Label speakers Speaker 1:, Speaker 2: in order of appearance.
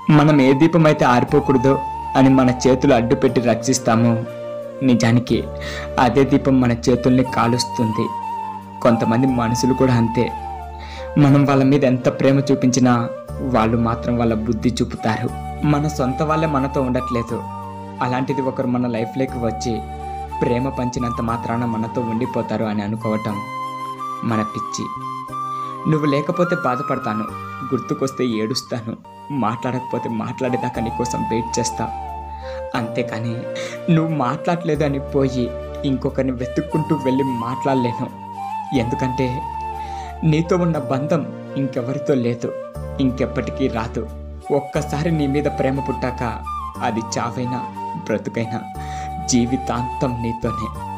Speaker 1: మనం ఏ దీపం అయితే ఆరిపోకూడదో అని మన చేతులు అడ్డుపెట్టి రక్షిస్తామో నిజానికి అదే దీపం మన చేతుల్ని కాలుస్తుంది కొంతమంది మనుషులు కూడా అంతే మనం వాళ్ళ మీద ఎంత ప్రేమ చూపించినా వాళ్ళు మాత్రం వాళ్ళ బుద్ధి చూపుతారు మన సొంత వాళ్ళే మనతో ఉండట్లేదు అలాంటిది ఒకరు మన లైఫ్లోకి వచ్చి ప్రేమ పంచినంత మాత్రాన మనతో ఉండిపోతారు అని అనుకోవటం మన పిచ్చి నువ్వు లేకపోతే బాధపడతాను గుర్తుకొస్తే ఏడుస్తాను మాట్లాడకపోతే మాట్లాడేదాకా నీకోసం వెయిట్ చేస్తా అంతేకాని నువ్వు మాట్లాడలేదు అని పోయి ఇంకొకరిని వెతుక్కుంటూ వెళ్ళి మాట్లాడలేను ఎందుకంటే నీతో ఉన్న బంధం ఇంకెవరితో లేదు ఇంకెప్పటికీ రాదు ఒక్కసారి నీ మీద ప్రేమ పుట్టాక అది చావైనా బ్రతుకైనా జీవితాంతం నీతోనే